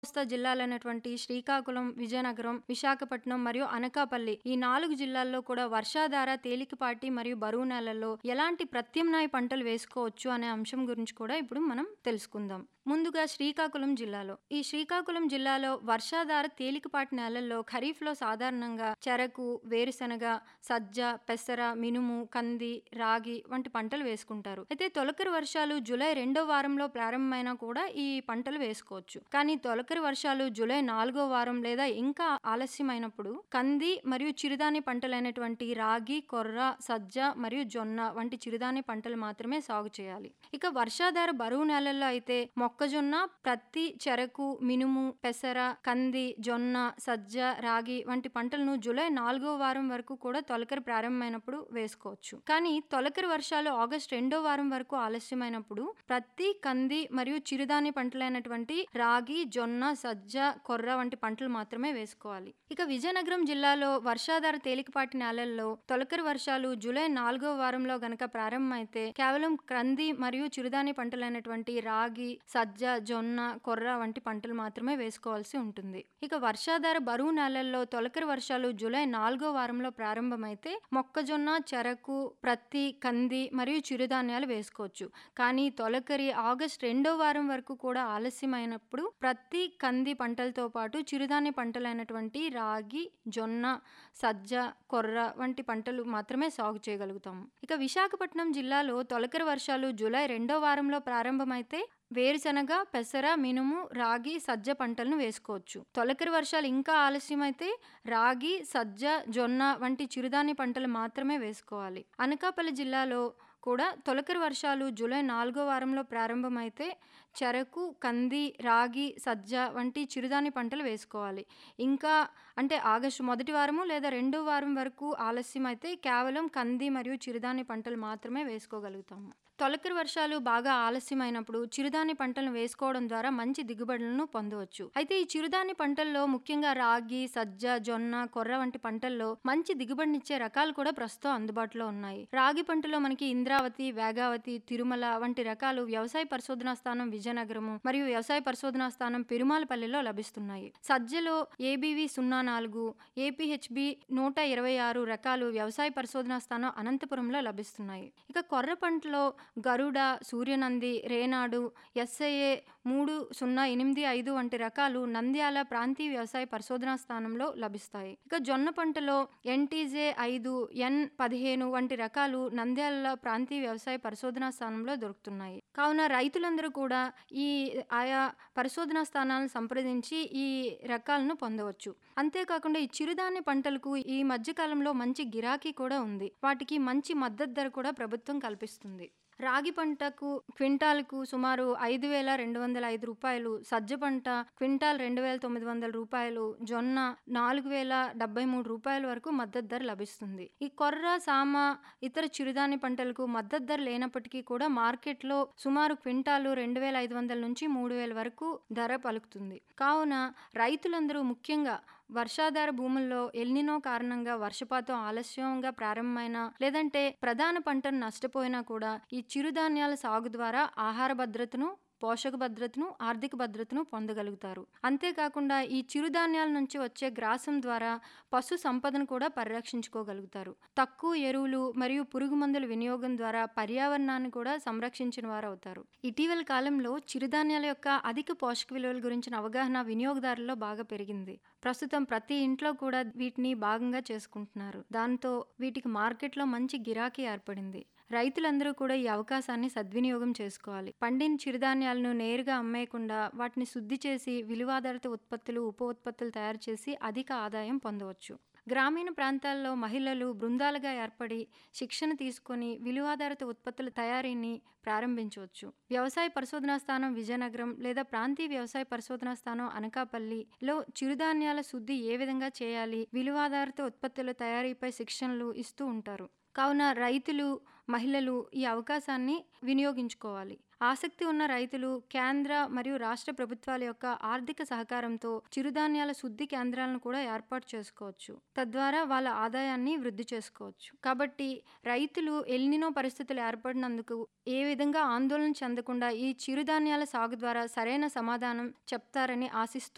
కోస్తా జిల్లాలైనటువంటి శ్రీకాకుళం, విజయనగరం, విశాఖపట్నం మరియు అనకాపల్లి ఈ 4 జిల్లాల్లో కూడా వర్షాధార, తేలికపాటి మరియు బరువు నేలల్లో ఎలాంటి ప్రత్యామ్నాయ పంటలు వేసుకోవచ్చు అనే అంశం గురించి కూడా ఇప్పుడు మనం తెలుసుకుందాం. ముందుగా శ్రీకాకుళం జిల్లాలో ఈ శ్రీకాకుళం జిల్లాలో వర్షాధార తేలికపాటి నేలల్లో ఖరీఫ్‌లో సాధారణంగా చెరకు, వేరుశనగ, సజ్జ, పెసర, మినుము, కంది, రాగి వంటి పంటలు వేసుకుంటారు. అయితే తొలకరి వర్షాలు జూలై రెండో వారంలో ప్రారంభమైనా కూడా ఈ పంటలు వేసుకోవచ్చు. కానీ తొలకరి వర్షాలు జూలై నాలుగో వారం లేదా ఇంకా ఆలస్యమైనప్పుడు కంది మరియు చిరుధాన్య పంటలైనటువంటి రాగి, కొర్ర, సజ్జ మరియు జొన్న వంటి చిరుధాన్య పంటలు మాత్రమే సాగు చేయాలి. ఇక వర్షాధార బరువు నేలల్లో అయితే మొక్కజొన్న, ప్రత్తి, చెరకు, మినుము, పెసర, కంది, జొన్న, సజ్జ, రాగి వంటి పంటలను జూలై నాలుగో వారం వరకు కూడా తొలకరి ప్రారంభమైనప్పుడు వేసుకోవచ్చు. కానీ తొలకరి వర్షాలు ఆగస్టు రెండో వారం వరకు ఆలస్యమైనప్పుడు ప్రత్తి, కంది మరియు చిరుధాన్య పంటలైనటువంటి రాగి, జొన్న, సజ్జ, కొర్ర వంటి పంటలు మాత్రమే వేసుకోవాలి. ఇక విజయనగరం జిల్లాలో వర్షాధార తేలికపాటి నేలల్లో తొలకరి వర్షాలు జూలై నాలుగో వారంలో గనక ప్రారంభమైతే కేవలం కంది మరియు చిరుధాన్య పంటలైనటువంటి రాగి, సజ్జ, జొన్న, కొర్ర వంటి పంటలు మాత్రమే వేసుకోవాల్సి ఉంటుంది. ఇక వర్షాధార బరువు నేలల్లో తొలకరి వర్షాలు జూలై నాలుగో వారంలో ప్రారంభమైతే మొక్కజొన్న, చెరకు, ప్రత్తి, కంది మరియు చిరుధాన్యాలు వేసుకోవచ్చు. కానీ తొలకరి ఆగస్టు రెండో వారం వరకు కూడా ఆలస్యమైనప్పుడు ప్రత్తి, కంది పంటలతో పాటు చిరుధాన్య పంటలైనటువంటి రాగి, జొన్న, సజ్జ, కొర్ర వంటి పంటలు మాత్రమే సాగు చేయగలుగుతాము. ఇక విశాఖపట్నం జిల్లాలో తొలకరి వర్షాలు జూలై రెండో వారంలో ప్రారంభమైతే వేరుశనగ, పెసర, మినుము, రాగి, సజ్జ పంటలను వేసుకోవచ్చు. తొలకరి వర్షాలు ఇంకా ఆలస్యమైతే రాగి, సజ్జ, జొన్న వంటి చిరుధాన్య పంటలు మాత్రమే వేసుకోవాలి. అనకాపల్లి జిల్లాలో కూడా తొలకరి వర్షాలు జూలై నాలుగో వారంలో ప్రారంభమైతే చెరకు, కంది, రాగి, సజ్జ వంటి చిరుధాన్య పంటలు వేసుకోవాలి. ఇంకా అంటే ఆగస్టు మొదటి వారము లేదా రెండో వారం వరకు ఆలస్యమైతే కేవలం కంది మరియు చిరుధాన్య పంటలు మాత్రమే వేసుకోగలుగుతాము. తొలకరి వర్షాలు బాగా ఆలస్యమైనప్పుడు చిరుధాన్య పంటలను వేసుకోవడం ద్వారా మంచి దిగుబడులను పొందవచ్చు. అయితే ఈ చిరుధాన్య పంటల్లో ముఖ్యంగా రాగి, సజ్జ, జొన్న, కొర్ర వంటి పంటల్లో మంచి దిగుబడినిచ్చే రకాలు కూడా ప్రస్తుతం అందుబాటులో ఉన్నాయి. రాగి పంటలో మనకి ఇంద్రావతి, వేగావతి, తిరుమల వంటి రకాలు వ్యవసాయ పరిశోధనా స్థానం విజయనగరము మరియు వ్యవసాయ పరిశోధనా స్థానం పెరుమాళపల్లిలో లభిస్తున్నాయి. సజ్జలో ఏబీవీ సున్నా నాలుగు, ఏపీహెచ్బీ నూట ఇరవై ఆరు రకాలు వ్యవసాయ పరిశోధనా స్థానం అనంతపురంలో లభిస్తున్నాయి. ఇక కొర్ర పంటలో గరుడ, సూర్యనంది, రేనాడు, ఎస్ఐఏ మూడు సున్నా ఎనిమిది ఐదు వంటి రకాలు నంద్యాల ప్రాంతీయ వ్యవసాయ పరిశోధనా స్థానంలో లభిస్తాయి. ఇక జొన్న పంటలో ఎన్టీజే ఐదు, ఎన్ పదిహేను వంటి రకాలు నంద్యాల ప్రాంతీయ వ్యవసాయ పరిశోధనా స్థానంలో దొరుకుతున్నాయి. కావున రైతులందరూ కూడా ఈ ఆయా పరిశోధనా స్థానాలను సంప్రదించి ఈ రకాలను పొందవచ్చు. అంతేకాకుండా ఈ చిరుధాన్య పంటలకు ఈ మధ్య కాలంలో మంచి గిరాకీ కూడా ఉంది. వాటికి మంచి మద్దతు ధర కూడా ప్రభుత్వం కల్పిస్తుంది. రాగి పంటకు క్వింటాలుకు సుమారు ఐదు వేల రెండు వందల ఐదు రూపాయలు, సజ్జ పంట క్వింటాల్ రెండు వేల తొమ్మిది వందల రూపాయలు, జొన్న నాలుగు వేల డెబ్బై మూడు రూపాయల వరకు మద్దతు ధర లభిస్తుంది. ఈ కొర్ర, సామ, ఇతర చిరుధాన్య పంటలకు మద్దతు ధర లేనప్పటికీ కూడా మార్కెట్లో సుమారు క్వింటాలు రెండు వేల ఐదు వందల నుంచి మూడు వేల వరకు ధర పలుకుతుంది. కావున రైతులందరూ ముఖ్యంగా వర్షాధార భూముల్లో ఎల్నినో కారణంగా వర్షపాతం ఆలస్యంగా ప్రారంభమైనా లేదంటే ప్రధాన పంటను నష్టపోయినా కూడా ఈ చిరుధాన్యాల సాగు ద్వారా ఆహార భద్రతను పోషక భద్రతను, ఆర్థిక భద్రతను పొందగలుగుతారు. అంతేకాకుండా ఈ చిరుధాన్యాల నుంచి వచ్చే గ్రాసం ద్వారా పశు సంపదను కూడా పరిరక్షించుకోగలుగుతారు. తక్కువ ఎరువులు మరియు పురుగు మందుల వినియోగం ద్వారా పర్యావరణాన్ని కూడా సంరక్షించిన వారవుతారు. ఇటీవల కాలంలో చిరుధాన్యాల యొక్క అధిక పోషక విలువల గురించిన అవగాహన వినియోగదారుల్లో బాగా పెరిగింది. ప్రస్తుతం ప్రతి ఇంట్లో కూడా వీటిని భాగంగా చేసుకుంటున్నారు. దాంతో వీటికి మార్కెట్లో మంచి గిరాకీ ఏర్పడింది. రైతులందరూ కూడా ఈ అవకాశాన్ని సద్వినియోగం చేసుకోవాలి. పండిన చిరుధాన్యాలను నేరుగా అమ్మేయకుండా వాటిని శుద్ధి చేసి విలువాధారిత ఉత్పత్తులు, ఉప ఉత్పత్తులు తయారు చేసి అధిక ఆదాయం పొందవచ్చు. గ్రామీణ ప్రాంతాల్లో మహిళలు బృందాలుగా ఏర్పడి శిక్షణ తీసుకొని విలువాధారిత ఉత్పత్తుల తయారీని ప్రారంభించవచ్చు. వ్యవసాయ పరిశోధనా స్థానం విజయనగరం లేదా ప్రాంతీయ వ్యవసాయ పరిశోధనా స్థానం అనకాపల్లిలో చిరుధాన్యాల శుద్ధి ఏ విధంగా చేయాలి, విలువాధారిత ఉత్పత్తుల తయారీపై శిక్షణలు ఇస్తూ ఉంటారు. కావున రైతులు, మహిళలు ఈ అవకాశాన్ని వినియోగించుకోవాలి. ఆసక్తి ఉన్న రైతులు కేంద్ర మరియు రాష్ట్ర ప్రభుత్వాల యొక్క ఆర్థిక సహకారంతో చిరుధాన్యాల శుద్ధి కేంద్రాలను కూడా ఏర్పాటు చేసుకోవచ్చు. తద్వారా వాళ్ళ ఆదాయాన్ని వృద్ధి చేసుకోవచ్చు. కాబట్టి రైతులు ఎల్నినో పరిస్థితులు ఏర్పడినందుకు ఏ విధంగా ఆందోళన చెందకుండా ఈ చిరుధాన్యాల సాగు ద్వారా సరైన సమాధానం చెప్తారని ఆశిస్తూ